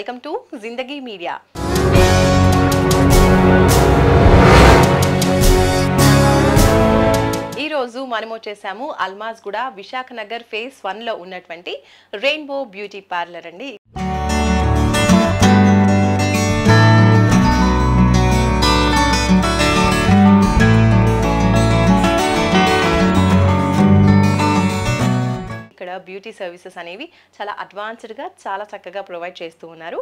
Welcome to జిందగీ media ఈ రోజు మనం వచ్చేసాము అల్మాజ్ కూడా విశాఖ నగర్ ఫేస్ వన్ లో ఉన్నటువంటి రెయిన్బో బ్యూటీ పార్లర్ అండి ఇక్కడ బ్యూటీ సర్వీసెస్ అనేవి చాలా అడ్వాన్స్డ్గా చాలా చక్కగా ప్రొవైడ్ చేస్తూ ఉన్నారు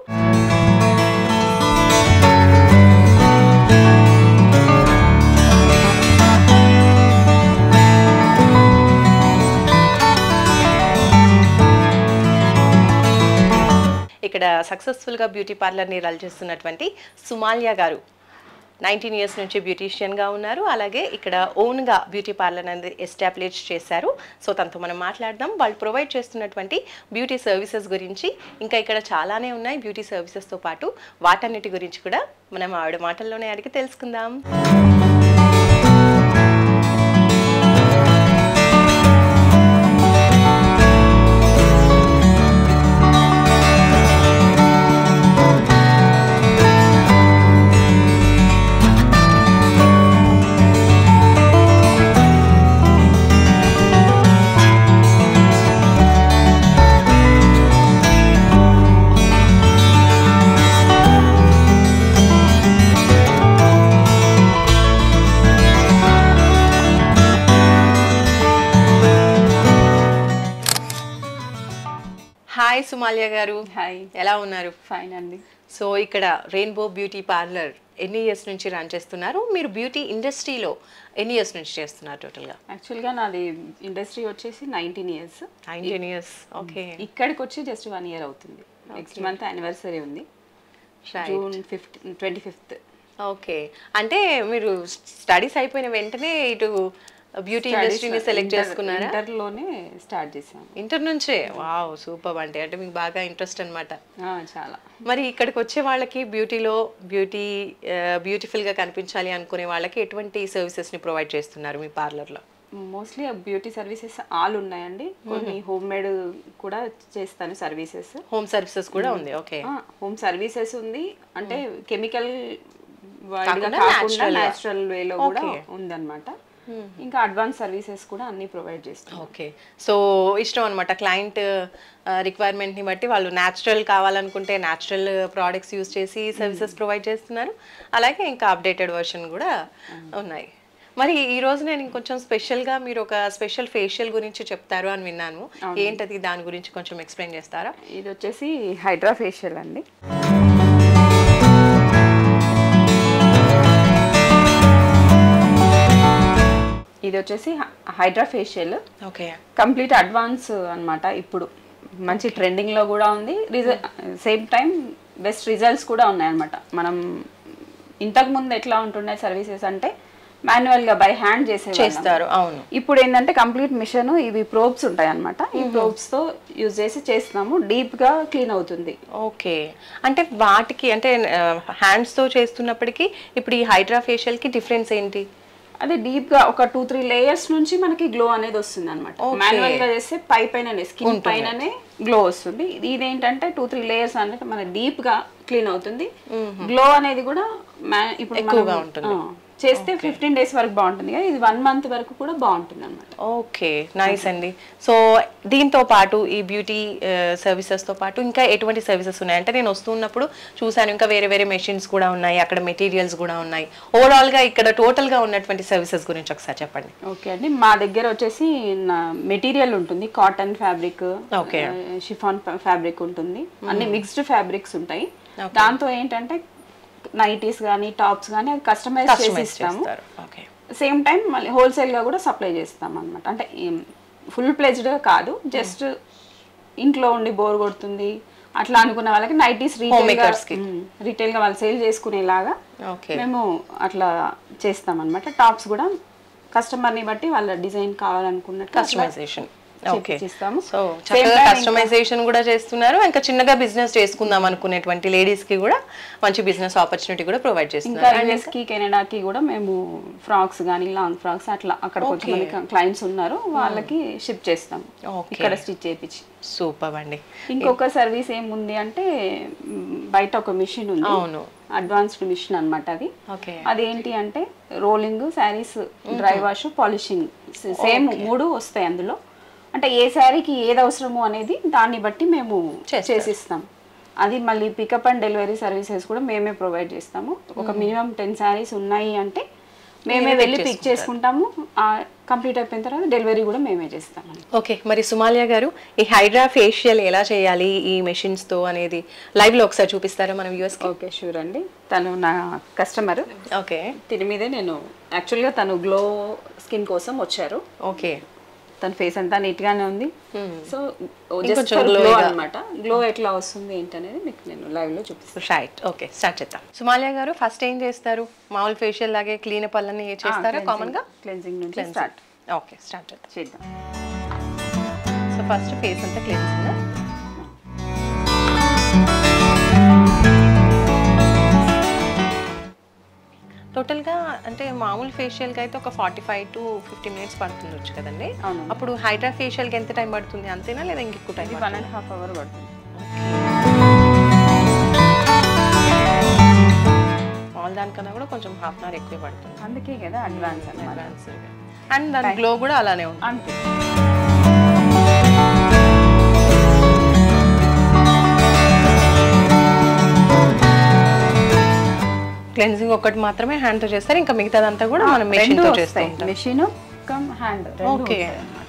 ఇక్కడ సక్సెస్ఫుల్గా బ్యూటీ పార్లర్ని రన్ చేస్తున్నటువంటి సుమాల్యా గారు నైన్టీన్ ఇయర్స్ నుంచి బ్యూటీషియన్గా ఉన్నారు అలాగే ఇక్కడ ఓన్గా బ్యూటీ పార్లర్ అనేది ఎస్టాబ్లిష్ చేశారు సో తనతో మనం మాట్లాడదాం వాళ్ళు ప్రొవైడ్ చేస్తున్నటువంటి బ్యూటీ సర్వీసెస్ గురించి ఇంకా ఇక్కడ చాలానే ఉన్నాయి బ్యూటీ సర్వీసెస్తో పాటు వాటన్నిటి గురించి కూడా మనం ఆవిడ మాటల్లోనే అడిగి తెలుసుకుందాం హాయ్ సుమాల్యా గారు హాయ్ ఎలా ఉన్నారు ఫైన్ అండి సో ఇక్కడ రెయిన్బో బ్యూటీ పార్లర్ ఎన్ని ఇయర్స్ నుంచి రన్ చేస్తున్నారు మీరు బ్యూటీ ఇండస్ట్రీలో ఎన్ని ఇయర్స్ నుంచి చేస్తున్నారు టోటల్గా యాక్చువల్గా నాది ఇండస్ట్రీ వచ్చేసి nineteen years nineteen years okay ఇక్కడికి వచ్చి జస్ట్ వన్ ఇయర్ అవుతుంది నెక్స్ట్ మంత్ యానివర్సరీ ఉంది June fifth twenty fifth okay అంటే మీరు స్టడీస్ అయిపోయిన వెంటనే ఇటు బ్యూటీ ఇండస్ట్రీని సెలెక్ట్ చేసుకున్నారా ఇంటర్లోనే స్టార్ట్ చేసాము ఇంటర్ నుంచే వావ్ సూపర్ అంటే అంటే మీకు బాగా ఇంట్రెస్ట్ అన్నమాట ఆ, చాలా మరి ఇక్కడికి వచ్చే వాళ్ళకి బ్యూటీలో బ్యూటీ బ్యూటిఫుల్గా కనిపించాలి అనుకునే వాళ్ళకి ఎటువంటి సర్వీసెస్ని ప్రొవైడ్ చేస్తున్నారు మీ పార్లర్లో మోస్ట్లీ బ్యూటీ సర్వీసెస్ ఆల్ ఉన్నాయండి కొన్ని హోమ్ మేడ్ కూడా చేస్తాను సర్వీసెస్ హోమ్ సర్వీసెస్ కూడా ఉంది ఓకే హోమ్ సర్వీసెస్ ఉంది అంటే కెమికల్ వైడ్గా కాకుండా కాకుండా natural గా. న్యాచురల్ వేలో కూడా Okay. ఉందన్నమాట ఇంకా అడ్వాన్స్ సర్వీసెస్ కూడా అన్ని ప్రొవైడ్ చేస్తాం ఓకే సో ఇష్టం అనమాట క్లయింట్ రిక్వైర్మెంట్ని బట్టి వాళ్ళు న్యాచురల్ కావాలనుకుంటే న్యాచురల్ ప్రోడక్ట్స్ యూస్ చేసి సర్వీసెస్ ప్రొవైడ్ చేస్తున్నారు అలాగే ఇంకా అప్డేటెడ్ వర్షన్ కూడా ఉన్నాయి మరి ఈ రోజు నేను ఇంకొంచెం స్పెషల్గా మీరు ఒక స్పెషల్ ఫేషియల్ గురించి చెప్తారు అని విన్నాను ఏంటది దాని గురించి కొంచెం ఎక్స్ప్లెయిన్ చేస్తారా ఇది వచ్చేసి హైడ్రా ఫేషియల్ అండి ఇది వచ్చేసి hydra facial okay complete advance అన్నమాట ఇప్పుడు మంచి ట్రెండింగ్లో కూడా ఉంది రిజ సేమ్ టైం బెస్ట్ రిజల్ట్స్ కూడా ఉన్నాయన్నమాట మనం ఇంతకు ముందు ఎట్లా ఉంటుండే సర్వీసెస్ అంటే మాన్యువల్గా బై హ్యాండ్ చేసే చేస్తారు అవును ఇప్పుడు ఏంటంటే కంప్లీట్ మిషన్ ఇవి ప్రోబ్స్ ఉంటాయి అనమాట ఈ ప్రోబ్స్ తో యూజ్ చేసి చేస్తున్నాము డీప్ గా క్లీన్ అవుతుంది ఓకే అంటే వాటికి అంటే హ్యాండ్స్ తో చేస్తున్నప్పటికీ ఇప్పుడు ఈ హైడ్రా ఫేషియల్ కి డిఫరెన్స్ ఏంటి అదే డీప్ గా ఒక టూ త్రీ లేయర్స్ నుంచి మనకి గ్లో అనేది వస్తుంది అనమాట మాన్యువల్ గా చేస్తే పై పైననే స్కిన్ పైననే గ్లో వస్తుంది ఇది- ఇదేంటంటే టూ త్రీ లేయర్స్ అనేది మన డీప్ గా క్లీన్ అవుతుంది గ్లో అనేది కూడా ma- ఇప్పుడు ఎక్కువగా మనం, ఉంటుంది. ఆ, చేస్తే ఫిఫ్టీన్ డేస్ వరకు బాగుంటుంది కదా ఇది వన్ మంత్ వరకు కూడా బాగుంటుంది అనమాట ఓకే నైస్ అండి సో దీంతో పాటు ఈ బ్యూటీ సర్వీసెస్తో పాటు ఇంకా ఎటువంటి సర్వీసెస్ ఉన్నాయి అంటే నేను వస్తున్నప్పుడు చూశాను ఇంకా వేరే వేరే మెషిన్స్ కూడా ఉన్నాయి అక్కడ మెటీరియల్స్ కూడా ఉన్నాయి ఓవరాల్గా ఇక్కడ టోటల్గా ఉన్నటువంటి సర్వీసెస్ గురించి ఒకసారి చెప్పండి ఓకే అండి మా దగ్గర వచ్చేసి మెటీరియల్ ఉంటుంది cotton fabric Okay. Chiffon fabric ఉంటుంది అన్ని మిక్స్డ్ ఫ్యాబ్రిక్స్ ఉంటాయి దాంతో ఏంటంటే నైటీస్ కానీ టాప్స్ కానీ అది కస్టమైజ్ చేసి కస్టమైజ్ ఇస్తాము చేస్తారు ఓకే సేమ్ టైం మళ్ళీ హోల్సేల్ గా కూడా సప్లై చేస్తాం అనమాట అంటే ఫుల్ ప్లేజ్డ్ గా కాదు జస్ట్ ఇంట్లో ఉండి బోర్ కొడుతుంది అట్లా అనుకున్న వాళ్ళకి నైటీస్ రీటైల్ గా Homemakers కి. రీటైల్ గా వాళ్ళు సేల్ చేసుకునేలాగా ఓకే మేము అట్లా చేస్తాం అనమాట టాప్స్ కూడా కస్టమర్ని బట్టి వాళ్ళ డిజైన్ కావాలనుకున్నట్టు అట్లా కస్టమైజేషన్ ఓకే చేపిస్తాము సో చక్కగా కస్టమైజేషన్ కూడా చేస్తున్నారు ఇంకా చిన్నగా బిజినెస్ చేసుకుందాం అనుకునేటువంటి లేడీస్ కి కూడా మంచి బిజినెస్ ఆపర్చునిటీ కూడా ప్రొవైడ్ ఇంకా చేస్తున్నారు యుఎస్ కి కెనడాకి కూడా మేము ఫ్రాక్స్ కానీ లాంగ్ ఫ్రాక్స్ అట్లా అక్కడ కొంతమంది క్లయింట్స్ ఉన్నారు వాళ్ళకి షిప్ చేస్తాం Okay. ఇక్కడ స్టిచ్ చేయించి సూపర్ అండి ఇంకొక సర్వీస్ ఏముంది అంటే మ్, బయట ఒక మిషన్ ఉంది అవును అడ్వాన్స్డ్ మిషన్ అన్నమాట అది ఓకే అదేంటి అంటే rolling saris dry wash polishing same మూడు వస్తాయి అందులో అంటే ఏ శారీకి ఏది అవసరమో అనేది దాన్ని బట్టి మేము చేస్తారు. చేసిస్తాం అది మళ్ళీ పికప్ అండ్ డెలివరీ సర్వీసెస్ కూడా మేమే ప్రొవైడ్ చేస్తాము ఒక మినిమం టెన్ శారీస్ ఉన్నాయి అంటే మేమే వెళ్ళి పిక్ చేసుకుంటాము కంప్లీట్ అయిపోయిన తర్వాత డెలివరీ కూడా మేమే చేస్తాము ఓకే మరి సుమాలియా గారు ఈ హైడ్రా ఫేషియల్ ఎలా చేయాలి ఈ మెషిన్స్ తో అనేది లైవ్ లో ఒకసారి చూపిస్తారా మనం యూఎస్ కి ఓకే షూర్ అండి తను నా కస్టమర్ ఓకే దీని మీదే నేను యాక్చువల్గా తను గ్లో స్కిన్ కోసం వచ్చారు ఓకే తన ఫేస్ అంతా నీట్ గానే ఉంది సో జస్ట్ ఇంకొంచెం గ్లో glow గా. అన్నమాట గ్లో ఎట్లా వస్తుంది ఏంటనేది మీకు నేను లైవ్ లో చూపిస్తాను రైట్ ఓకే స్టార్ట్ చేద్దాం సుమాలియా గారు ఫస్ట్ ఏం చేస్తారు మామూలు ఫేషియల్ లాగే క్లీన్ పళ్ళని చేస్తారా కామన్ గా క్లెన్జింగ్ నుంచి స్టార్ట్ ఓకే స్టార్ట్ చేద్దాం చేద్దాం సో ఫస్ట్ ఫేస్ అంతా క్లీన్సింగ్ టోటల్గా అంటే మామూలు ఫేషియల్కి అయితే ఒక forty five to fifty minutes పడుతుండొచ్చు కదండి అవును. అప్పుడు హైడ్రా ఫేషియల్కి ఎంత టైం పడుతుంది అంతేనా లేదా ఇంకెక్కువ టైం ఇది వన్ అండ్ హాఫ్ అవర్ పడుతుంది మామూలు దానికన్నా కూడా కొంచెం హాఫ్ అన్ అవర్ ఎక్కువ పడుతుంది అందుకే కదా అడ్వాన్స్ అన్నమాట అడ్వాన్స్ అండ్ దాని గ్లో కూడా అలానే ఉంటుంది అంతే క్లెన్జింగ్ ఒకటి మాత్రమే హ్యాండ్ తో చేస్తారు ఇంకా మిగతాదంతా కూడా మనం మెషిన్ తో చేస్తూ ఉంటాం మెషిన్ కమ్ హ్యాండ్ Okay.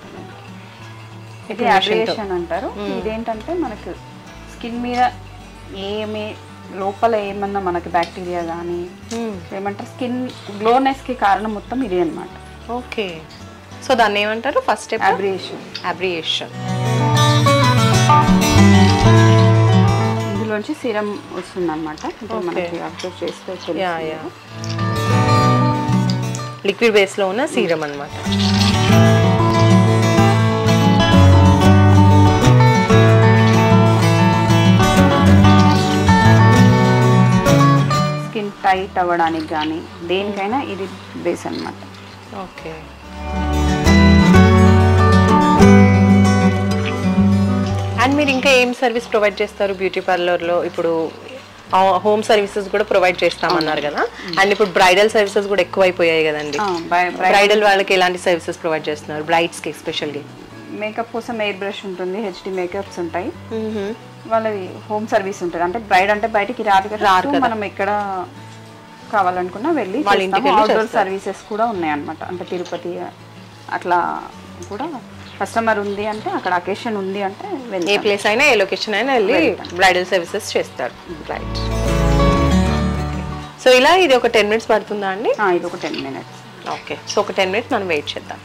ఇది అబ్రియేషన్ అంటారు ఇదేంటంటే మనకు స్కిన్ మీద ఏమి లోపల ఏమన్నా మనకి బ్యాక్టీరియా కానీ ఏమంటారు స్కిన్ గ్లోనెస్ కి కారణం మొత్తం ఇదే అన్నమాట ఓకే సో దాన్ని ఏమంటారు ఫస్ట్ స్టెప్ అబ్రియేషన్ అబ్రియేషన్ ఇందులోంచి సిరం వస్తుంది అనమాట మనకి అబ్జర్వ్ చేస్తే యా తెలుస్తుంది. యా లిక్విడ్ బేస్ లో ఉన్న సీరం అన్నమాట స్కిన్ టైట్ అవ్వడానికి కానీ దేనికైనా ఇది బేస్ అన్నమాట ఓకే అండ్ మీరు ఇంకా ఏం సర్వీస్ ప్రొవైడ్ చేస్తారు బ్యూటీ పార్లర్లో ఇప్పుడు హోమ్ సర్వీసెస్ కూడా ప్రొవైడ్ చేస్తామన్నారు కదా అండ్ ఇప్పుడు బ్రైడల్ సర్వీసెస్ కూడా ఎక్కువైపోయాయి కదండి ఆ, బై- బ్రై- బ్రైడల్ వాళ్ళకి ఎలాంటి సర్వీసెస్ ప్రొవైడ్ చేస్తున్నారు బ్రైడ్స్ కి ఎస్పెషల్లీ మేకప్ కోసం ఎయిర్ బ్రష్ ఉంటుంది హెచ్డి మేకప్స్ ఉంటాయి వాళ్ళది హోమ్ సర్వీస్ ఉంటుంది అంటే బ్రైడ్ అంటే బయటికి రాదు కదా రారు సో మనం ఎక్కడ కావాలనుకున్నా వెళ్ళి వాళ్ళ ఇంటికి వెళ్ళి అవుట్డోర్ సర్వీసెస్ కూడా ఉన్నాయి అన్నమాట అంటే తిరుపతి అట్లా కూడా కస్టమర్ ఉంది అంటే అక్కడ అకేషన్ ఉంది అంటే ఏ వెళ్ళి ప్లేస్ అయినా ఏ లొకేషన్ అయినా వెళ్ళి బ్రైడల్ సర్వీసెస్ చేస్తారు రైట్ సో ఇలా ఇది ఒక టెన్ మినిట్స్ పడుతుందా అండి ఇది ఒక టెన్ మినిట్స్ ఓకే సో ఒక టెన్ మినిట్స్ మనం వెయిట్ చేద్దాం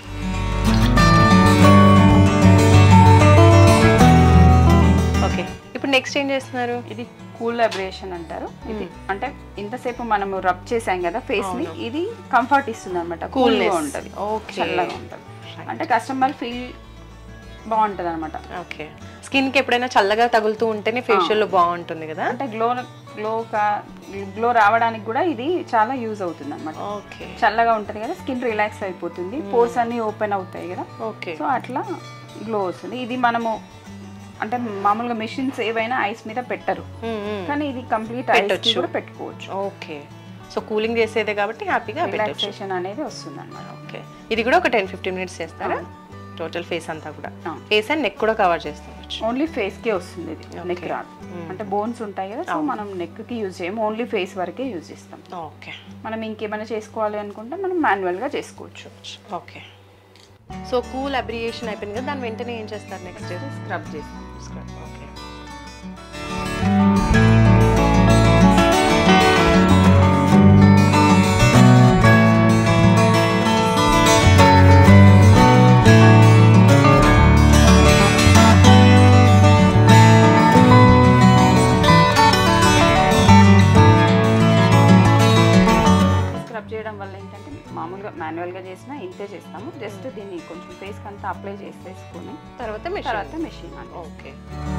ఓకే ఇప్పుడు నెక్స్ట్ ఏం చేస్తున్నారు ఇది కూల్ అబ్రియేషన్ అంటారు ఇది అంటే ఇంతసేపు మనము రబ్ చేసాం కదా ఫేస్ ని ఇది కంఫర్ట్ ఇస్తుంది అనమాట కూల్ గా ఉంటది ఓకే చల్లగా ఉంటది అంటే కస్టమర్ ఫీల్ బాగుంటది అనమాట ఓకే స్కిన్ కి ఎప్పుడైనా చల్లగా తగులుతూ ఉంటేనే facial లో బాగుంటుంది కదా అంటే గ్లో గ్లో గ్లో రావడానికి కూడా ఇది చాలా యూజ్ అవుతుంది అనమాట ఓకే చల్లగా ఉంటుంది కదా స్కిన్ రిలాక్స్ అయిపోతుంది పోర్స్ అన్ని ఓపెన్ అవుతాయి కదా ఓకే సో అట్లా గ్లో వస్తుంది ఇది మనము అంటే మామూలుగా మెషిన్స్ ఏవైనా ఐస్ మీద పెట్టరు కానీ ఇది కంప్లీట్ ఐస్ కూడా పెట్టుకోవచ్చు ఓకే సో కూలింగ్ చేసేదే కాబట్టి హ్యాపీగా పెట్టచ్చు రిలాక్సేషన్ అనేది వస్తుంది అనమాట ఓకే ఇది కూడా ఒక టెన్ ఫిఫ్టీన్ మినిట్స్ చేస్తారా టోటల్ ఫేస్ అంతా కూడా ఆ. ఫేస్ అండ్ నెక్ కూడా కవర్ చేస్తావచ్చు ఓన్లీ ఫేస్ కే వస్తుంది ఇది నెక్ రాదు అంటే బోన్స్ ఉంటాయి కదా సో మనం నెక్ కి యూజ్ చేయము ఓన్లీ ఫేస్ వరకే యూజ్ చేస్తాం ఓకే మనం ఇంకేమైనా చేసుకోవాలి అనుకుంటే మనం మాన్యువల్ గా చేసుకోవచ్చు ఓకే సో కూల్ అబ్రియేషన్ అయిపోయింది కదా దాని వెంటనే ఏం చేస్తారు నెక్స్ట్ స్క్రబ్ చేస్తాం స్క్రబ్ ఓకే స్క్రబ్ చేయడం వల్ల ఏంటంటే మామూలుగా మాన్యువల్ గా చేసినా ఇంతే చేస్తాము జస్ట్ దీన్ని కొంచెం ఫేస్కి అంతా అప్లై చేసేసుకొని తర్వాత మెషిన్ తర్వాత మెషిన్ అంటే ఓకే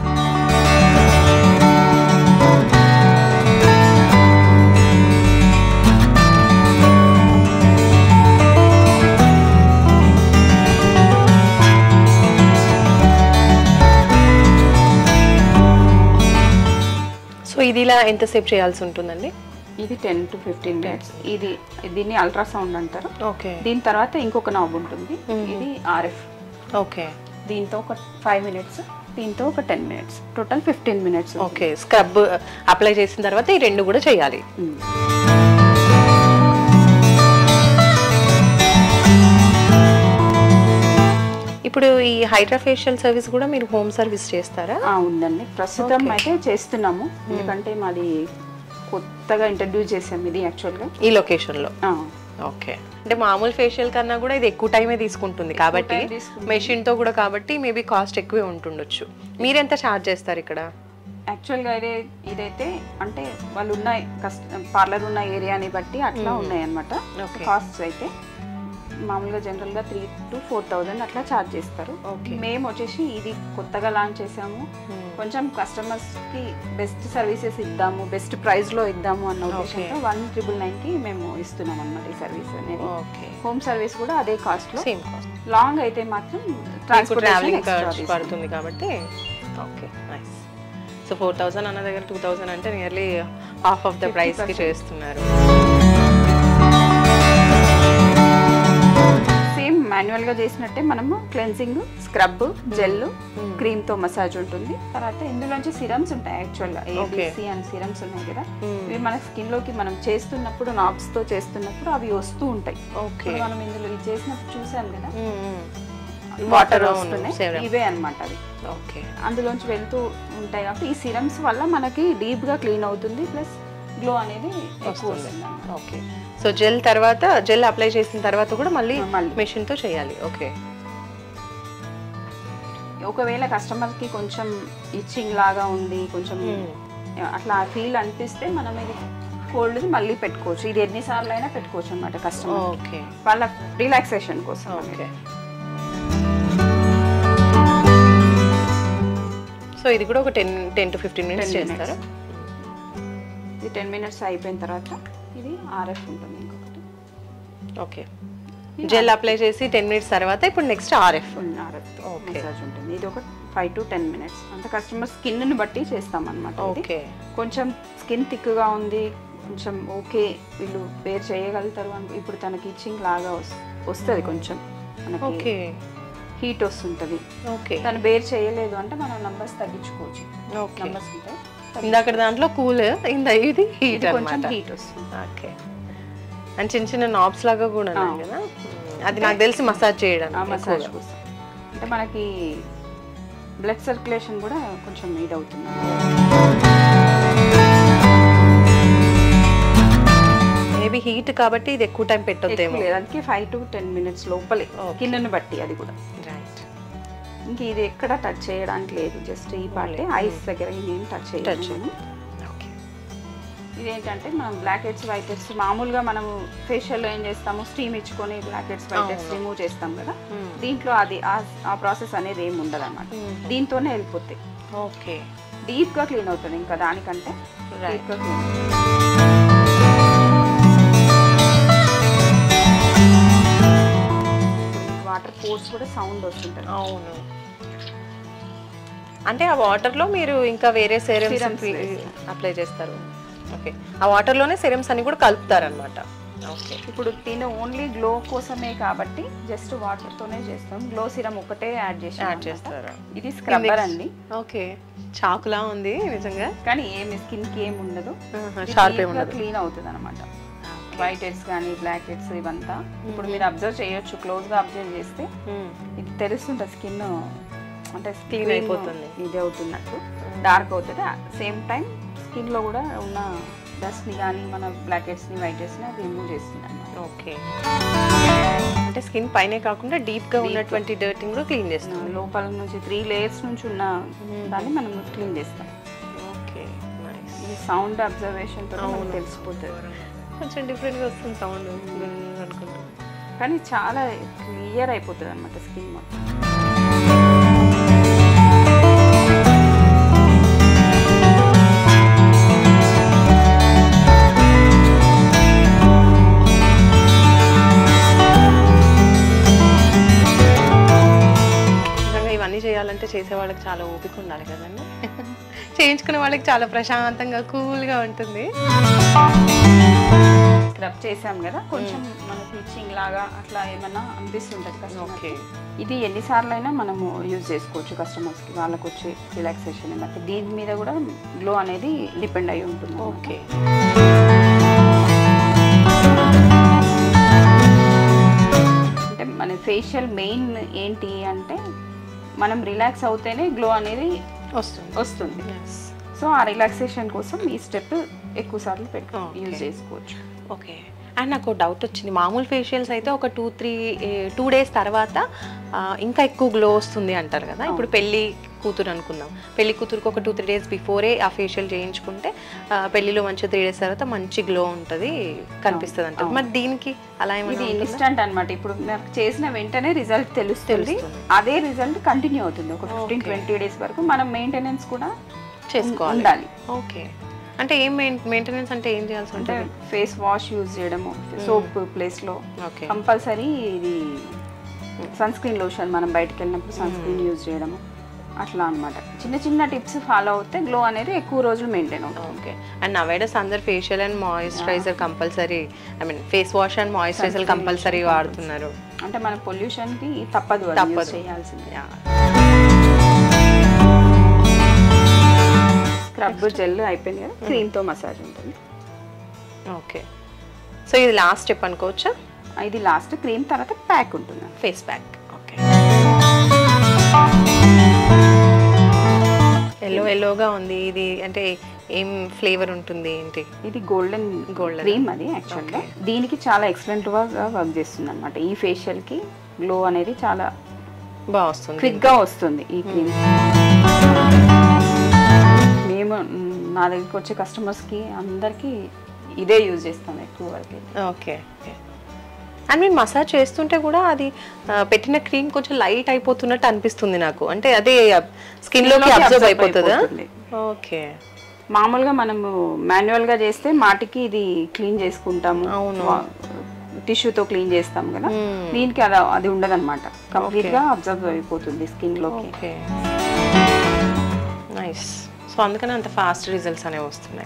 సో ఇది ఇలా ఎంతసేపు చేయాల్సి ఉంటుందండి ఇది టెన్ టు ఫిఫ్టీన్ మినిట్స్ ఇది దీన్ని అల్ట్రాసౌండ్ అంటారు ఓకే దీని తర్వాత ఇంకొక నాబ్ ఉంటుంది ఇది ఆర్ఎఫ్ ఓకే దీంతో ఒక ఫైవ్ మినిట్స్ దీంతో ఒక ten minutes total fifteen minutes okay scrub apply చేసిన తర్వాత ఈ రెండు కూడా చేయాలి ఇప్పుడు ఈ హైడ్రా ఫేషియల్ సర్వీస్ కూడా మీరు హోమ్ సర్వీస్ చేస్తారా ఉందండి ప్రస్తుతం అయితే చేస్తున్నాము ఎందుకంటే మాది కొత్తగా ఇంట్రడ్యూస్ చేసాం ఇది యాక్చువల్గా ఈ లొకేషన్లో ఓకే అంటే మామూలు ఫేషియల్ కన్నా కూడా ఇది ఎక్కువ టైమే తీసుకుంటుంది కాబట్టి time తీసుకుంటుంది. మెషిన్ తో కూడా కాబట్టి మేబీ కాస్ట్ ఎక్కువే ఉంటుండొచ్చు మీరెంత ఛార్జ్ చేస్తారు ఇక్కడ యాక్చువల్గా ఇదే ఇదైతే అంటే వాళ్ళు ఉన్న కస్ట్ పార్లర్ ఉన్న ఏరియాని బట్టి అట్లా ఉన్నాయి అనమాట Okay. కాస్ట్స్ అయితే మామూలుగా జనరల్గా త్రీ టు ఫోర్ థౌజండ్ అట్లా ఛార్జ్ చేస్తారు Okay. మేము వచ్చేసి ఇది కొత్తగా లాంచ్ చేసాము కొంచెం customers కి బెస్ట్ సర్వీసెస్ ఇద్దాము బెస్ట్ లో ఇద్దాము అన్న ఉద్దేశంతో వన్ ట్రిపుల్ కి మేము ఇస్తున్నాం అన్నమాట ఈ సర్వీస్ అనేది ఓకే హోమ్ సర్వీస్ కూడా అదే కాస్ట్ లో సేమ్ కాస్ట్ లాంగ్ అయితే మాత్రం ట్రావెలింగ్ ట్రాన్స్పోర్టేషన్ ఖర్చు పడుతుంది కాబట్టి okay nice so four thousand అన్న దగ్గర టూ థౌసండ్ అంటే నియర్లీ హాఫ్ ఆఫ్ ద ప్రైస్కి చేస్తున్నారు సేమ్ మాన్యువల్ గా చేసినట్టే మనము క్లెన్సింగ్ స్క్రబ్ జెల్ క్రీమ్ తో మసాజ్ ఉంటుంది తర్వాత ఇందులోంచి సిరమ్స్ ఉంటాయి యాక్చువల్ గా ఏబిసి అండ్ సిరమ్స్ ఉన్నాయి కదా ఇవి మన స్కిన్ లోకి మనం చేస్తున్నప్పుడు నాబ్స్ తో చేస్తున్నప్పుడు అవి వస్తూ ఉంటాయి ఓకే ఇప్పుడు మనం ఇందులో ఇది చేసినప్పుడు చూసాం కదా వాటర్ వాటర్ అవును, వస్తున్నాయి serum. ఇవే అన్నమాట అవి ఓకే అందులోంచి వెళ్తూ ఉంటాయి కాబట్టి ఈ సిరమ్స్ వల్ల మనకి డీప్ గా క్లీన్ అవుతుంది ప్లస్ గ్లో అనేది ఎక్కువ వస్తుంది అన్నమాట. ఓకే సో జెల్ తర్వాత జెల్ అప్లై చేసిన తర్వాత కూడా మళ్ళీ మళ్ళీ. మెషిన్ తో చేయాలి ఓకే ఒకవేళ కస్టమర్ కి కొంచెం ఇచ్చింగ్ లాగా ఉంది కొంచెం అట్లా ఫీల్ అనిపిస్తే మనం ఇది కోల్డ్ మళ్ళీ పెట్టుకోవచ్చు ఇది ఎన్నిసార్లు అయినా పెట్టుకోవచ్చు అనమాట కస్టమర్ ఓకే వాళ్ళ రిలాక్సేషన్ కోసం ఓకే సో ఇది కూడా ఒక ten ten to fifteen minutes 10 minutes. చేస్తారా ఇది టెన్ మినిట్స్ అయిపోయిన తర్వాత ఇది ఆర్ఎఫ్ ఉంటుంది ఇంకొకటి ఓకే జెల్ అప్లై చేసి టెన్ మినిట్స్ తర్వాత ఇప్పుడు next RF RF Okay. Massage ఉంటుంది ఇది ఒక ఫైవ్ టు టెన్ మినిట్స్ అంటే కస్టమర్ స్కిన్ బట్టి చేస్తాం అనమాట ఓకే కొంచెం స్కిన్ థిక్గా ఉంది కొంచెం ఓకే వీళ్ళు బేర్ చేయగలుగుతారు అనుకో ఇప్పుడు తనకి ఇచ్చింగ్ లాగా వస్తుంది కొంచెం మనకి ఓకే హీట్ వస్తుంటది ఓకే తను బేర్ చేయలేదు అంటే మనం నంబర్స్ తగ్గించుకోవచ్చు ఓకే నంబర్స్ ఉంటాయి ఇందాక దాంట్లో కూల్ ఇంద ఇది హీట్ ఇది కొంచెం అన్నమాట హీట్ వస్తుంది ఓకే అండ్ చిన్న చిన్న నాబ్స్ లాగా కూడా ఉన్నాయి కదా అది నాకు తెలిసి మసాజ్ చేయడానికి ఆ మసాజ్ కోసం అంటే మనకి బ్లడ్ సర్క్యులేషన్ కూడా కొంచెం ఇది అవుతుంది మేబీ హీట్ కాబట్టి ఇది ఎక్కువ టైం పెట్టొద్దేమో ఎక్కువ లేదు అందుకే ఫైవ్ టు టెన్ మినిట్స్ లోపలే స్కిన్ బట్టి అది కూడా రైట్ ఇంక ఇది ఎక్కడ టచ్ చేయడానికి లేదు జస్ట్ ఈ పార్టే ఐస్ దగ్గర ఏం టచ్ Touch చేయలేదు ఓకే ఇదేంటంటే మనం బ్లాక్ హెడ్స్ వైట్ హెడ్స్ మామూలుగా మనము ఫేషియల్లో ఏం చేస్తాము స్టీమ్ ఇచ్చుకొని blackheads whiteheads remove చేస్తాం కదా దీంట్లో అది ఆ- ఆ ప్రాసెస్ అనేది ఏమి ఉండదు అనమాట దీంతోనే వెళ్ళిపోతాయి ఓకే డీప్గా క్లీన్ అవుతుంది ఇంకా దానికంటే Right. డీప్గా క్లీన్ వాటర్ ఫోర్స్ కూడా సౌండ్ వస్తుంటుంది అవును అంటే ఆ వాటర్లో మీరు ఇంకా వేరే సెరమ్స్ Serums వేస్తారు. అప్లై చేస్తారు ఓకే ఆ వాటర్లోనే సెరమ్స్ అన్ని కూడా కలుపుతారనమాట ఓకే ఇప్పుడు తిన ఓన్లీ గ్లో కోసమే కాబట్టి జస్ట్ వాటర్ తోనే చేస్తాం గ్లో సిరం ఒకటే యాడ్ చేసి యాడ్ చేస్తారా ఇది స్క్రబ్బర్ అండి ఓకే చాకులా ఉంది నిజంగా కానీ ఏమి స్కిన్ కి ఏమి ఉండదు షార్ప్ ఏమి ఉండదు క్లీన్ అవుతుంది అనమాట వైట్ హెడ్స్ కానీ బ్లాక్ హెడ్స్ ఇవంతా ఇప్పుడు మీరు అబ్జర్వ్ చేయొచ్చు క్లోజ్ గా అబ్జర్వ్ చేస్తే మ్మ్. ఇది తెలుస్తుంటుంది స్కిన్ అంటే Clean cream అయిపోతుంది. ఇది అవుతున్నట్టు డార్క్ అవుతుంది సేమ్ టైం స్కిన్ లో కూడా ఉన్న డస్ట్ ని కానీ మన బ్లాక్ హెడ్స్ ని వైట్ హెడ్స్ ని అది రిమూవ్ చేస్తుంది అన్నమాట ఓకే అంటే స్కిన్ పైనే కాకుండా డీప్ గా ఉన్నటువంటి డర్టింగ్ కూడా క్లీన్ చేస్తుంది లోపల నుంచి త్రీ లేయర్స్ నుంచి ఉన్న దాన్ని మనం క్లీన్ చేస్తాం ఓకే నైస్ ఈ సౌండ్ అబ్జర్వేషన్ తో మనకు తెలిసిపోతుంది కొంచెం డిఫరెంట్ గా వస్తుంది సౌండ్ అనుకుంటా కానీ చాలా క్లియర్ అయిపోతుంది అనమాట స్కిన్ మొత్తం నిజంగా ఇవన్నీ చేయాలంటే చేసే వాళ్ళకి చాలా ఓపిక ఉండాలి కదండి చేయించుకునే వాళ్ళకి చాలా ప్రశాంతంగా కూల్గా ఉంటుంది స్క్రబ్ చేసాం కదా కొంచెం మనకి ఇచ్చింగ్ లాగా అట్లా ఏమన్నా అనిపిస్తుంటది customer కి. ఇది ఎన్నిసార్లు అయినా మనము యూజ్ చేసుకోవచ్చు కస్టమర్స్కి వాళ్ళకి వచ్చే రిలాక్సేషన్ బట్టి దీని మీద కూడా గ్లో అనేది డిపెండ్ అయి ఉంటుంది అన్నమాట. ఓకే అంటే మన ఫేషియల్ మెయిన్ ఏంటి అంటే మనం రిలాక్స్ అవుతేనే గ్లో అనేది వస్తుంది వస్తుంది Yes. సో ఆ రిలాక్సేషన్ కోసం ఈ స్టెప్ ఎక్కువ సార్లు పెట్టు Okay. యూజ్ చేసుకోవచ్చు ఓకే అండ్ నాకు డౌట్ వచ్చింది మామూలు ఫేషియల్స్ అయితే ఒక టూ త్రీ టూ డేస్ తర్వాత ఆ, ఇంకా ఎక్కువ గ్లో వస్తుంది అంటారు కదా ఇప్పుడు పెళ్ళి కూతురు అనుకుందాం పెళ్లి కూతురుకి ఒక టూ త్రీ డేస్ బిఫోరే ఆ ఫేషియల్ చేయించుకుంటే ఆ, పెళ్లిలో మంచి త్రీ డేస్ తర్వాత మంచి గ్లో ఉంటుంది కనిపిస్తుంది అంటారు మరి దీనికి అలా ఇది ఏమైనా ఇన్స్టంట్ అన్నమాట ఇప్పుడు నాకు చేసిన వెంటనే రిజల్ట్ తెలుస్తుంది తెలుస్తుంది. అదే రిజల్ట్ కంటిన్యూ అవుతుంది ఒక ఫిఫ్టీన్ ట్వంటీ డేస్ వరకు మనం మెయింటెనెన్స్ కూడా చేసుకోవాలి ఉండాలి ఓకే అంటే ఏం మెయింటెనెన్స్ అంటే ఏం చేయాల్సి అంటే ఉంటుంది ఫేస్ వాష్ యూజ్ చేయడము సోప్ ప్లేస్ లో ఓకే కంపల్సరీ ఇది సన్ స్క్రీన్ లోషన్ మనం బయటకు వెళ్ళినప్పుడు సన్ స్క్రీన్ యూజ్ చేయడము అట్లా అన్నమాట చిన్న చిన్న టిప్స్ ఫాలో అవుతే గ్లో అనేది ఎక్కువ రోజులు మెయింటైన్ అవుతుంది ఓకే అండ్ నవేడస్ అందరు facial and moisturiser compulsory I mean face wash and moisturiser compulsory వాడుతున్నారు అంటే మన పొల్యూషన్ కి తప్పదు అది use తప్పదు. చేయాల్సిందే Yeah. స్క్రబ్ జెల్ అయిపోయింది కదా క్రీమ్ తో మసాజ్ ఉంటుంది ఓకే సో ఇది లాస్ట్ స్టెప్ అనుకోవచ్చా ఇది లాస్ట్ క్రీమ్ తర్వాత ప్యాక్ ఉంటుంది ఫేస్ ప్యాక్ ఓకే ఎల్లో ఎల్లోగా ఉంది ఇది అంటే ఏం ఫ్లేవర్ ఉంటుంది ఏంటి ఇది గోల్డెన్ Golden. క్రీమ్ అది యాక్చువల్గా దీనికి చాలా ఎక్సలెంట్ గా వర్క్ చేస్తుంది అనమాట ఈ ఫేషియల్ కి గ్లో అనేది చాలా బాగా వస్తుంది క్విక్ గా వస్తుంది ఈ క్రీమ్ మేము మ్, నా దగ్గరికి వచ్చే కస్టమర్స్ కి అందరికి ఇదే యూజ్ చేస్తాం ఎక్కువ వరకు ఓకే ఓకే అండ్ మీరు మసాజ్ చేస్తుంటే కూడా అది ఆ, పెట్టిన క్రీమ్ కొంచెం లైట్ అయిపోతున్నట్టు అనిపిస్తుంది నాకు అంటే అదే స్కిన్ లోకి లోకి అబ్జర్వ్ absorb అయిపోతుందా అయిపోతుంది. ఓకే మామూలుగా మనము మాన్యువల్ గా చేస్తే మాటికి ఇది క్లీన్ చేసుకుంటాము అవును. టిష్యూతో క్లీన్ చేస్తాం కదా దీనికి అలా అది ఉండదు అనమాట కంప్లీట్ గా అబ్జర్వ్ అయిపోతుంది స్కిన్ లోకి ఓకే నైస్ సో అందుకని అంత ఫాస్ట్ రిజల్ట్స్ అనేవి వస్తున్నాయి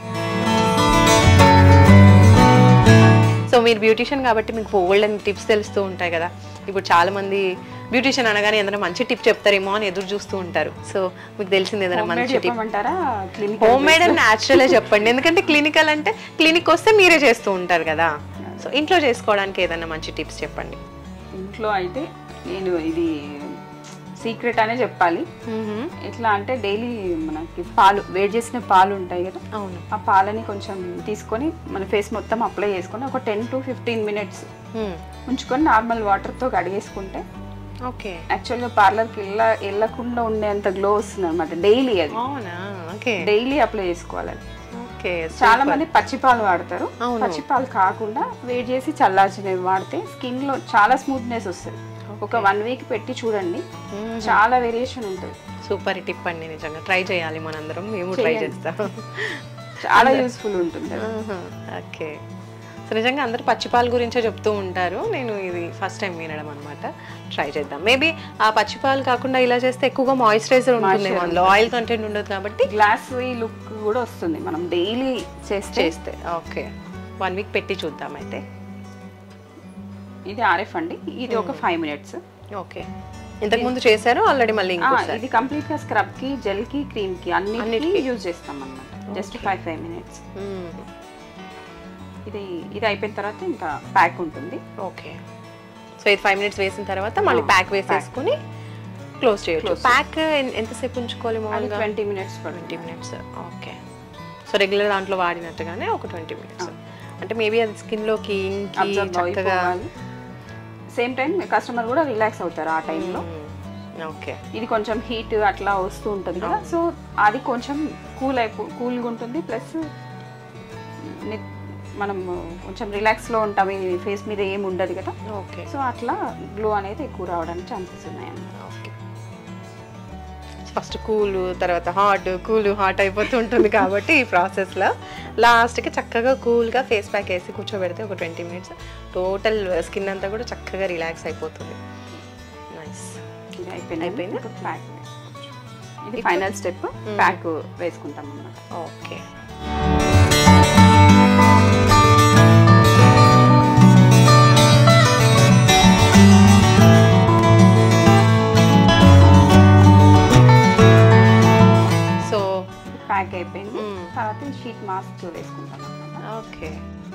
సో మీరు బ్యూటిషియన్ కాబట్టి మీకు ఓల్డ్ అండ్ టిప్స్ తెలుస్తూ ఉంటాయి కదా ఇప్పుడు చాలా మంది బ్యూటిషియన్ అనగానే ఏదైనా మంచి టిప్ చెప్తారేమో అని ఎదురు చూస్తూ ఉంటారు సో మీకు తెలిసింది ఏదైనా Homemade మంచి టిప్ చెప్పమంటారా clinic homemade and natural చెప్పండి ఎందుకంటే క్లినికల్ అంటే క్లినిక్ వస్తే మీరే చేస్తూ ఉంటారు కదా సో ఇంట్లో చేసుకోవడానికి ఏదైనా మంచి టిప్స్ చెప్పండి ఇంట్లో అయితే నేను ఇది సీక్రెట్ అనే చెప్పాలి ఎట్లా అంటే డైలీ మనకి పాలు వేడి చేసిన పాలు ఉంటాయి కదా అవును ఆ పాలని కొంచెం తీసుకొని మన ఫేస్ మొత్తం అప్లై చేసుకొని ఒక టెన్ టు ఫిఫ్టీన్ మినిట్స్ ఉంచుకొని నార్మల్ వాటర్తో కడిగేసుకుంటే ఓకే యాక్చువల్గా పార్లర్కి వెళ్ళ వెళ్ళకుండా ఉండేంత గ్లో వస్తుంది అనమాట డైలీ అది అవునా ఓకే డైలీ అప్లై చేసుకోవాలి అది. ఓకే చాలా మంది పచ్చిపాలు వాడతారు అవును. పచ్చిపాలు కాకుండా వేడి చేసి చల్లార్చినవి వాడితే స్కిన్ లో చాలా స్మూత్నెస్ వస్తుంది ఒక వన్ వీక్ పెట్టి చూడండి చాలా వేరియేషన్ ఉంటుంది సూపర్ టిప్ అండి నిజంగా ట్రై చేయాలి మనందరం మేము ట్రై చేస్తాం చాలా యూస్ఫుల్ ఉంటుంది అది. ఓకే సో నిజంగా అందరూ పచ్చిపాలు గురించే చెప్తూ ఉంటారు నేను ఇది ఫస్ట్ టైం వినడం అనమాట ట్రై చేద్దాం మేబీ ఆ పచ్చిపాలు కాకుండా ఇలా చేస్తే ఎక్కువగా మాయిశ్చరైజర్ ఉంటుంది అందులో ఆయిల్ కంటెంట్ ఉండదు కాబట్టి గ్లాస్ ఈ లుక్ కూడా వస్తుంది మనం డైలీ చేస్తే చేస్తే ఓకే వన్ వీక్ పెట్టి చూద్దాం అయితే ఇది ఆర్ఎఫ్ అండి ఇది ఒక ఫైవ్ మినిట్స్ ఓకే ఇంతకు ముందు చేశారు ఆల్రెడీ మళ్ళీ ఇంకోసారి ఇది కంప్లీట్ గా స్క్రబ్ కి జెల్ కి క్రీమ్ కి అన్నిటికి యూజ్ చేస్తాం అన్నమాట జస్ట్ ఫైవ్ ఫైవ్ మినిట్స్ మ్మ్. ఇది ఇది అయిపోయిన తర్వాత ఇంకా ప్యాక్ ఉంటుంది ఓకే సో ఇది ఫైవ్ మినిట్స్ వేసిన తర్వాత మళ్ళీ ప్యాక్ వేసేసుకుని క్లోజ్ చేయొచ్చు ప్యాక్ ఎంతసేపు ఉంచుకోవాలి అది మామూలుగా ట్వంటీ మినిట్స్ పడుతుంది twenty minutes okay so regular దాంట్లో వాడినట్టుగానే ఒక ట్వంటీ మినిట్స్ అంటే మేబీ అది స్కిన్లోకి ఇంకి అబ్జర్వ్ చక్కగా అయిపోవాలి సేమ్ టైం కస్టమర్ కూడా రిలాక్స్ అవుతారు ఆ టైంలో ఓకే ఇది కొంచెం హీట్ అట్లా వస్తూ ఉంటుంది కదా సో అది కొంచెం కూల్ అయిపో కూల్గా ఉంటుంది ప్లస్ మనం కొంచెం రిలాక్స్లో ఉంటాం ఈ ఫేస్ మీద ఏమి ఉండదు కదా ఓకే సో అట్లా గ్లో అనేది ఎక్కువ రావడానికి ఛాన్సెస్ ఉన్నాయి అన్నమాట ఓకే ఫస్ట్ కూల్ తర్వాత హాట్ కూల్ హాట్ అయిపోతూ ఉంటుంది కాబట్టి ఈ ప్రాసెస్లో లాస్ట్కి చక్కగా కూల్గా ఫేస్ ప్యాక్ వేసి కూర్చోబెడితే ఒక ట్వంటీ మినిట్స్ టోటల్ స్కిన్ అంతా కూడా చక్కగా రిలాక్స్ అయిపోతుంది నైస్ ఇది అయిపోయింది అయిపోయిందా? ఇప్పుడు ప్యాక్ వేసుకోవచ్చు ఇది ఫైనల్ స్టెప్ ప్యాక్ వేసుకుంటాం అన్నమాట ఓకే సో ప్యాక్ అయిపోయింది మ్మ్. తర్వాత షీట్ మాస్క్ వేసుకుంటాం అన్నమాట ఓకే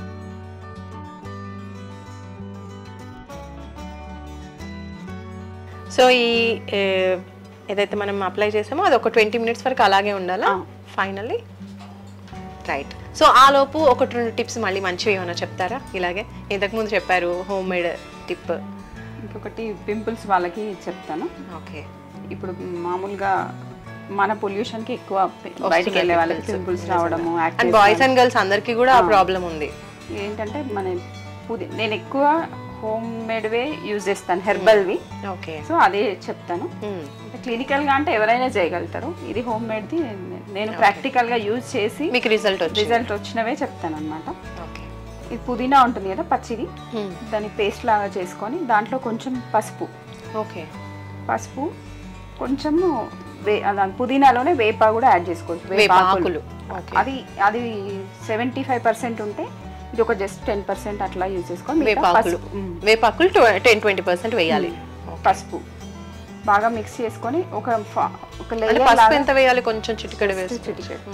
సో ఈ ఏ, ఏదైతే మనం అప్లై చేసామో అది ఒక ట్వంటీ మినిట్స్ వరకు అలాగే ఉండాలా ఆ. ఫైనల్లీ రైట్ సో ఆ లోపు ఒకటి రెండు టిప్స్ మళ్ళీ మంచివి ఏమైనా చెప్తారా ఇలాగే ఇంతకుముందు చెప్పారు హోమ్ మేడ్ టిప్ ఇంకొకటి పింపుల్స్ వాళ్ళకి చెప్తాను ఓకే ఇప్పుడు మామూలుగా మన పొల్యూషన్ కి ఎక్కువ బయటికి వెళ్ళే వాళ్ళకి పింపుల్స్ రావడము and acne boys and girls అందరికీ కూడా ఆ ప్రాబ్లం ఉంది ఏంటంటే మన పుది నేను ఎక్కువ హోమ్ మేడ్వే యూజ్ చేస్తాను హెర్బల్వి ఓకే సో అదే చెప్తాను అంటే క్లినికల్ గా అంటే ఎవరైనా చేయగలుగుతారు ఇది హోమ్ మేడ్ది నేను ప్రాక్టికల్ గా యూజ్ చేసి మీకు రిజల్ట్ వచ్చింది రిజల్ట్ వచ్చినవే చెప్తాను అనమాట ఓకే ఇది పుదీనా ఉంటుంది కదా పచ్చిది దాన్ని పేస్ట్ లాగా చేసుకొని దాంట్లో కొంచెం పసుపు ఓకే పసుపు కొంచెము వే దాని పుదీనాలోనే వేప కూడా యాడ్ చేసుకోవచ్చు వేపాకులు. ఓకే. అది అది సెవెంటీ ఫైవ్ పర్సెంట్ ఉంటే ఇది ఒక జస్ట్ టెన్ పర్సెంట్ అట్లా యూజ్ చేసుకోవాలి మిగతా వేపాకులు పసుపు. మ్మ్. వేపాకులు టెన్ ట్వంటీ పర్సెంట్ వేయాలి పసుపు బాగా మిక్స్ చేసుకొని ఒక ఫా- ఒక అంటే లేయర్ పసుపు లాగా ఎంత వేయాలి కొంచెం చిటికెడు వేసి చిటికెడు.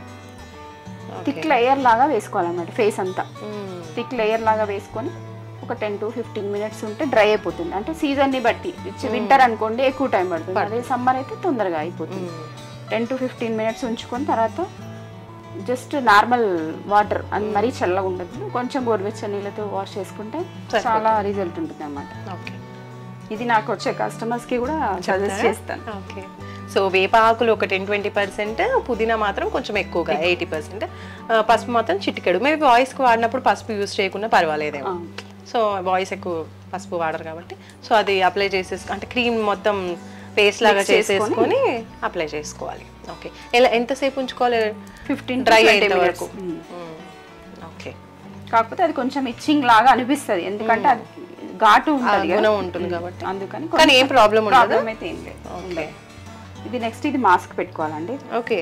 థిక్ లేయర్ లాగా వేసుకోవాలన్నమాట ఫేస్ అంతా థిక్ లేయర్ లాగా వేసుకొని ఒక టెన్ టు ఫిఫ్టీన్ మినిట్స్ ఉంటే డ్రై అయిపోతుంది అంటే సీజన్ ని బట్టి వింటర్ అనుకోండి ఎక్కువ టైం పడుతుంది అదే సమ్మర్ అయితే తొందరగా అయిపోతుంది టెన్ టు ఫిఫ్టీన్ మినిట్స్ ఉంచుకొని తర్వాత జస్ట్ నార్మల్ వాటర్ అది మరీ చల్లగా ఉండదు కొంచెం గోరువెచ్చని నీళ్ళతో వాష్ చేసుకుంటే చాలా రిజల్ట్ ఉంటుంది అన్నమాట ఓకే ఇది నాకు వచ్చే కస్టమర్స్ కి కూడా సజెస్ట్ చేస్తాను ఓకే సో వేప ఆకులు ఒక టెన్ ట్వంటీ పర్సెంట్ పుదీనా మాత్రం కొంచెం ఎక్కువగా ఎయిటీ పర్సెంట్ పసుపు మాత్రం చిటికెడు మేబీ వాయిస్కి వాడినప్పుడు పసుపు యూస్ చేయకుండా పర్వాలేదేమో సో వాయిస్ ఎక్కువ పసుపు వాడరు కాబట్టి సో అది అప్లై చేసేసి అంటే క్రీమ్ మొత్తం పేస్ట్ లాగా చేసేసుకొని అప్లై చేసుకోవాలి ఓకే ఎలా ఎంతసేపు ఉంచుకోవాలి ఫిఫ్టీన్ డ్రై డ్రై అయ్యేంత వరకు వరకు ఓకే కాకపోతే అది కొంచెం ఇచ్చింగ్ లాగా అనిపిస్తుంది ఎందుకంటే అది ఘాటు ఉంటుంది కదా. గుణం ఉంటుంది కాబట్టి అందుకని కానీ ఏం ప్రాబ్లం ఉండదు ప్రాబ్లం అయితే ఏం లేదు ఓకే ఇది నెక్స్ట్ ఇది మాస్క్ పెట్టుకోవాలండి ఓకే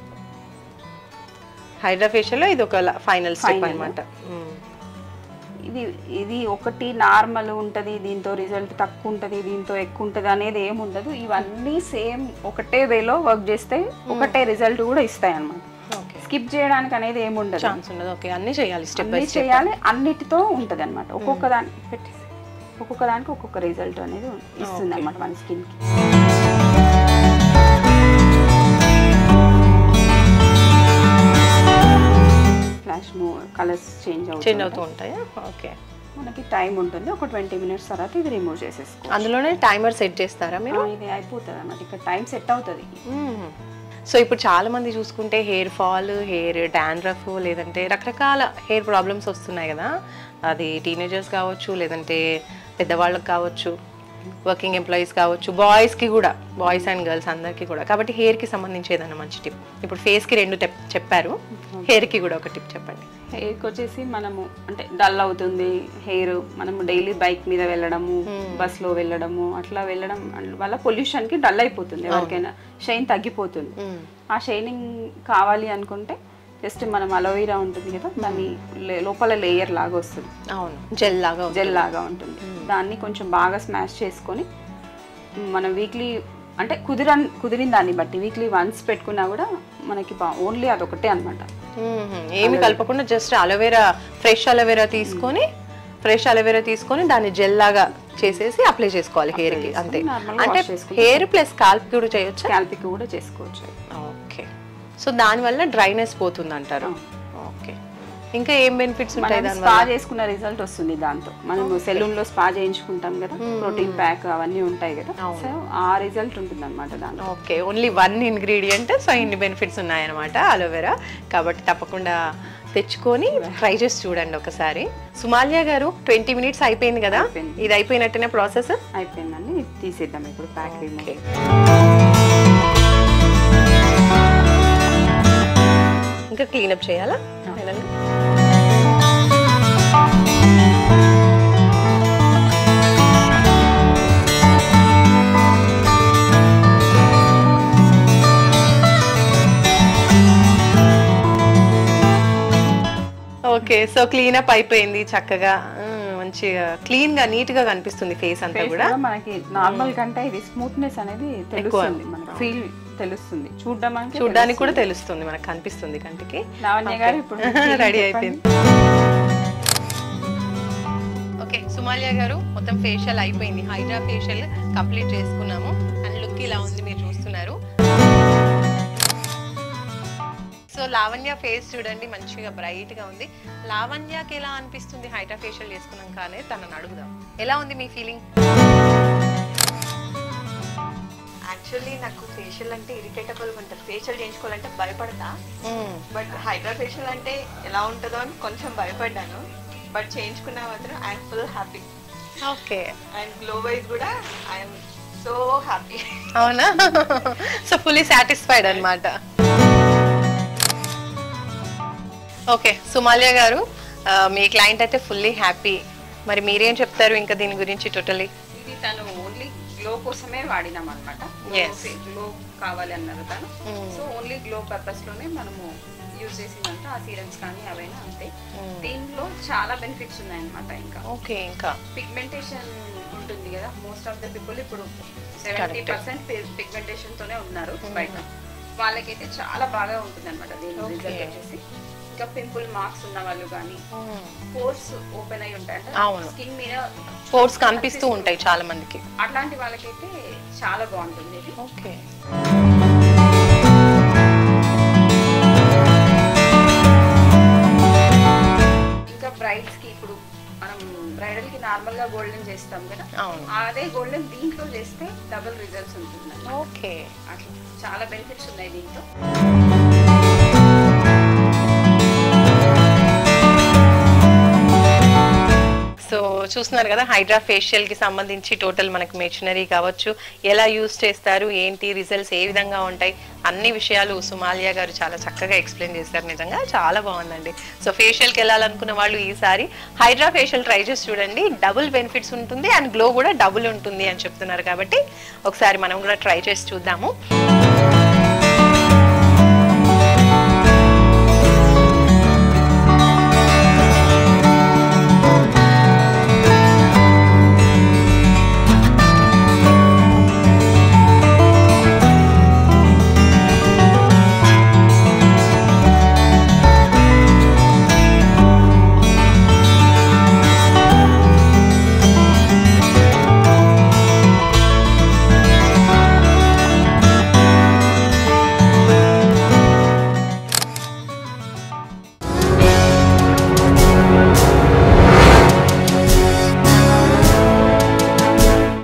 హైడ్రా ఫేషియల్లో ఇది ఒక ఫైనల్ స్టెప్ Final. అనమాట ఇది ఇది ఒకటి నార్మల్ ఉంటది దీంతో రిజల్ట్ తక్కువ ఉంటది దీంతో ఎక్కువ ఉంటది అనేది ఏమి ఉండదు ఇవన్నీ సేమ్ ఒకటే వేలో వర్క్ చేస్తే ఒకటే రిజల్ట్ కూడా ఇస్తాయి అన్నమాట ఓకే స్కిప్ చేయడానికి అనేది ఏమి ఉండదు ఛాన్స్ ఉండదు ఓకే అన్ని చేయాలి స్టెప్ బై అన్ని స్టెప్ చేయాలి అన్నిటితో ఉంటది అనమాట ఒక్కొక్క దాని పెట్టేసి ఒక్కొక్క దానికి ఒక్కొక్క రిజల్ట్ అనేది ఇస్తుంది అనమాట మన స్కిన్ కి ఫ్లాష్ కలర్స్ చేంజ్ చేంజ్ అవుతుంది అవుతూ ఉంటాయా ఓకే మనకి టైం ఉంటుంది ఒక ట్వంటీ మినిట్స్ తర్వాత ఇది రిమూవ్ చేసేసుకో అందులోనే టైమర్ సెట్ చేస్తారా మీరు ఇది అయిపోతుంది అనమాట ఇక్కడ టైం సెట్ అవుతుంది సో ఇప్పుడు చాలా మంది చూసుకుంటే హెయిర్ ఫాల్ హెయిర్ డాండ్రఫ్ లేదంటే రకరకాల హెయిర్ ప్రాబ్లమ్స్ వస్తున్నాయి కదా అది టీనేజర్స్ కావచ్చు లేదంటే పెద్దవాళ్ళకి కావచ్చు వర్కింగ్ ఎంప్లాయీస్ కావచ్చు బాయ్స్కి కూడా బాయ్స్ అండ్ గర్ల్స్ అందరికీ కూడా కాబట్టి హెయిర్కి సంబంధించి ఏదైనా మంచి టిప్ ఇప్పుడు ఫేస్కి రెండు టెప్ చెప్పారు హెయిర్కి కూడా ఒక టిప్ చెప్పండి హెయిర్కి వచ్చేసి మనము అంటే డల్ అవుతుంది హెయిర్ మనము డైలీ బైక్ మీద వెళ్ళడము బస్ లో వెళ్ళడము అట్లా వెళ్ళడం వల్ల పొల్యూషన్ కి డల్ అయిపోతుంది ఎవరికైనా షైన్ తగ్గిపోతుంది ఆ షైనింగ్ కావాలి అనుకుంటే జస్ట్ మనం అలోవీరా ఉంటుంది కదా దాన్ని లే- లోపల లేయర్ లాగా వస్తుంది అవును జెల్ లాగా ఉంటుంది. జెల్ లాగా ఉంటుంది దాన్ని కొంచెం బాగా స్మాష్ చేసుకొని మనం వీక్లీ అంటే కుదిరన్ కుదిరిన దాన్ని బట్టి వీక్లీ వన్స్ పెట్టుకున్నా కూడా మనకి ఓన్లీ అదొకటే అనమాట మ్మ్. ఏమి కలపకుండా జస్ట్ అలోవెరా ఫ్రెష్ అలోవెరా తీసుకొని ఫ్రెష్ అలోవెరా తీసుకొని దాన్ని జెల్ లాగా చేసేసి అప్లై చేసుకోవాలి హెయిర్ కి అంతే normal గా అంటే wash చేసుకుంటే హెయిర్ ప్లస్ కాల్ప్ కూడా చేయొచ్చా స్కాల్పిక్ కూడా చేసుకోవచ్చు ఓకే సో దానివల్ల డ్రైనెస్ పోతుంది అంటారు ఓకే ఇంకా ఏం బెనిఫిట్స్ ఉంటాయి మనం దాని స్పా చేసుకున్న రిజల్ట్ వస్తుంది దాంతో మనం సెలూన్ లో స్పా చేయించుకుంటాం కదా ప్రోటీన్ ప్యాక్ అవన్నీ ఉంటాయి కదా సో ఆ రిజల్ట్ ఉంటుంది అనమాట దాంట్లో okay only one ingredient so ఇన్ని బెనిఫిట్స్ ఉన్నాయన్నమాట అలోవెరా కాబట్టి తప్పకుండా తెచ్చుకొని ట్రై చేసి చూడండి ఒకసారి సుమాలియా గారు ట్వంటీ మినిట్స్ అయిపోయింది కదా అయిపోయింది. ఇది అయిపోయినట్టేనే ప్రాసెస్ అయిపోయిందండి ఇది తీసేద్దాం ఇప్పుడు ప్యాక్ ఓకే ఇంకా క్లీనప్ చేయాలా Final గా? ఓకే సో క్లీనప్ అయిపోయింది చక్కగా మ్మ్, మంచిగా క్లీన్ గా నీట్ గా కనిపిస్తుంది ఫేస్ అంతా ఫేస్ కూడా కూడా మనకి నార్మల్ కంటే ఇది స్మూత్నెస్ అనేది తెలుస్తుంది మనకి ఫీల్ తెలుస్తుంది చూడడానికి చూడ్డానికి కూడా తెలుస్తుంది మనకు కనిపిస్తుంది కంటికి లావణ్య గారు ఇప్పుడు రెడీ అయిపోయింది ఓకే సుమాలియా గారు మొత్తం ఫేషియల్ అయిపోయింది హైడ్రా ఫేషియల్ కంప్లీట్ చేసుకున్నాము అండ్ లుక్ ఇలా ఉంది మీరు చూస్తున్నారు సో లావణ్య ఫేస్ చూడండి మంచిగా బ్రైట్ గా ఉంది లావణ్యకి ఎలా అనిపిస్తుంది హైడ్రా ఫేషియల్ చేసుకున్నాక అనేది తనని అడుగుదాం ఎలా ఉంది మీ ఫీలింగ్ యాక్చువల్లీ నాకు ఫేషియల్ అంటే ఇరిటేటబుల్ ఉంటుంది ఫేషియల్ చేయించుకోవాలంటే భయపడతా బట్ హైడ్రా ఫేషియల్ అంటే ఎలా ఉంటుందో అని కొంచెం భయపడ్డాను బట్ చేయించుకున్న మాత్రం I'm full happy okay and glow wise కూడా ఐఎమ్ సో హ్యాపీ అవునా సో ఫుల్లీ సాటిస్ఫైడ్ అన్నమాట ఓకే సుమాలియా గారు ఆ, మీ క్లయింట్ అయితే ఫుల్లీ హ్యాపీ మరి మీరేం చెప్తారు ఇంకా దీని గురించి టోటలీ ఇది తను ఓన్లీ గ్లో కోసమే వాడినాం అనమాట Yes. గ్లో కావాలి అన్నారు తను సో ఓన్లీ గ్లో పర్పస్ లోనే మనము యూజ్ చేసిందంట ఆ సీరమ్స్ కానీ అవైనా అంతే దీంట్లో చాలా బెనిఫిట్స్ ఉన్నాయన్నమాట ఇంకా ఓకే ఇంకా పిగ్మెంటేషన్ ఉంటుంది కదా మోస్ట్ ఆఫ్ ద పీపుల్ ఇప్పుడు సెవెంటీ పర్సెంట్ పిగ్మెంటేషన్ తోనే ఉన్నారు బయట వాళ్ళకైతే చాలా బాగా ఉంటుంది అనమాట దీని రిజల్ట్ వచ్చేసి ఇంకా పింపుల్ మార్క్స్ ఉన్న వాళ్ళు కానీ పోర్స్ ఓపెన్ అయి ఉంటాయి అవును. అంటే స్కిన్ మీద స్పోర్ట్స్ కనిపిస్తూ ఉంటాయి చాలా మందికి అట్లాంటి వాళ్ళకైతే చాలా బాగుంటుంది ఇది ఓకే ఇంకా బ్రైడ్స్ కి ఇప్పుడు మనం బ్రైడల్ కి నార్మల్ గా గోల్డెన్ చేస్తాం కదా అవును అదే గోల్డెన్ దీంట్లో చేస్తే డబుల్ రిజల్ట్స్ ఉంటుంది ఓకే అట్లా చాలా బెనిఫిట్స్ ఉన్నాయి దీంట్లో సో చూస్తున్నారు కదా హైడ్రా ఫేషియల్ కి సంబంధించి టోటల్ మనకి మెషినరీ కావచ్చు ఎలా యూస్ చేస్తారు ఏంటి రిజల్ట్స్ ఏ విధంగా ఉంటాయి అన్ని విషయాలు సుమాలియా గారు చాలా చక్కగా ఎక్స్ప్లెయిన్ చేశారు నిజంగా చాలా బాగుందండి సో ఫేషియల్కి వెళ్ళాలనుకున్న వాళ్ళు ఈసారి హైడ్రా ఫేషియల్ ట్రై చేసి చూడండి డబుల్ బెనిఫిట్స్ ఉంటుంది అండ్ గ్లో కూడా డబుల్ ఉంటుంది అని చెప్తున్నారు కాబట్టి ఒకసారి మనం కూడా ట్రై చేసి చూద్దాము